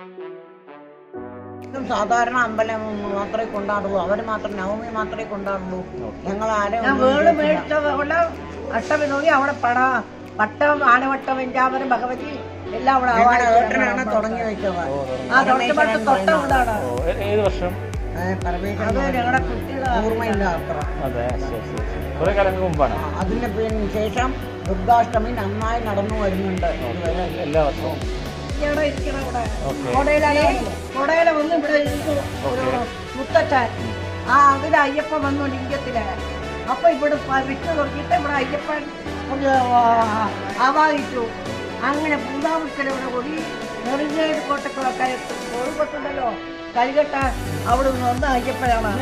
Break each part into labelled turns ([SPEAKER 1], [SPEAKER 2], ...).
[SPEAKER 1] ഇതും സാധാരണ അമ്പലം മാത്രമേ കൊണ്ടാടുള്ളൂ അവർ മാത്രം നവമി മാത്രമേ കൊണ്ടാടുള്ളൂ ഞങ്ങൾ ആരും
[SPEAKER 2] ഞാൻ വീട് മേടിച്ച പോലെ അഷ്ടമി നോക്കി അവിടെ പട പട്ടം ആനവട്ടം വെഞ്ചാമരം ഭഗവതി എല്ലാം അവിടെ
[SPEAKER 1] ഞങ്ങളുടെ
[SPEAKER 2] ആവാഹിച്ചു
[SPEAKER 1] ഏട്ടനാണ് തുടങ്ങി വെച്ചത്
[SPEAKER 2] ആ തൊട്ടപ്പുറത്ത് തൊട്ട വീടാണ്
[SPEAKER 3] ഓ ഏ- ഏത് വർഷം
[SPEAKER 1] ഏ, പരമേശ്വരൻ
[SPEAKER 2] അത് ഞങ്ങളുടെ കുട്ടികളെ
[SPEAKER 1] ഓർമ്മയില്ല അത്ര
[SPEAKER 3] അതെ ശരി ശരി ശരി കുറെ കാലങ്ങൾക്ക് മുമ്പാണ്
[SPEAKER 1] അതിന് പിന്നെ ശേഷം ദുർഗാഷ്ടമി നന്നായി നടന്നു വരുന്നുണ്ട് ഇതുവരെ
[SPEAKER 3] എല്ലാ വർഷവും
[SPEAKER 2] ഇവിടെ ഇരിക്കണം ഇവിടെ
[SPEAKER 3] ഓക്കെ
[SPEAKER 2] കോടയിലാണ് കോടയില വന്ന് ഇവിടെ ഇരുന്നു ഒരു മുത്തച്ഛൻ ആ അതിൽ അയ്യപ്പൻ വന്നു ലിംഗത്തില് അപ്പൊ ഇവിടെ പ- വിട്ടു നോക്കിയിട്ട് ഇവിടെ അയ്യപ്പൻ ഒന്ന് ആ- ആവാഹിച്ചു അങ്ങനെ പൂതാമുക്കൽ ഇവിടെ കൂടി നെറുങ്ങേട് കോട്ടക്കുളൊക്കെ കോഴിക്കോട്ടുണ്ടല്ലോ കൈകെട്ടാൻ അവിടെ നിന്ന് വന്ന അയ്യപ്പനാണ്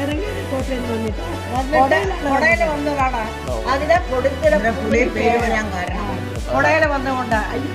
[SPEAKER 2] കൊടയില വന്നതാണ് അതിനെ കൊടുത്തിട
[SPEAKER 1] പുതിയ പേര് വരാൻ കാരണം
[SPEAKER 2] കൊടയില വന്നുകൊണ്ട് അയ്യ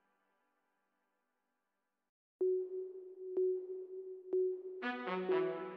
[SPEAKER 4] Thank you.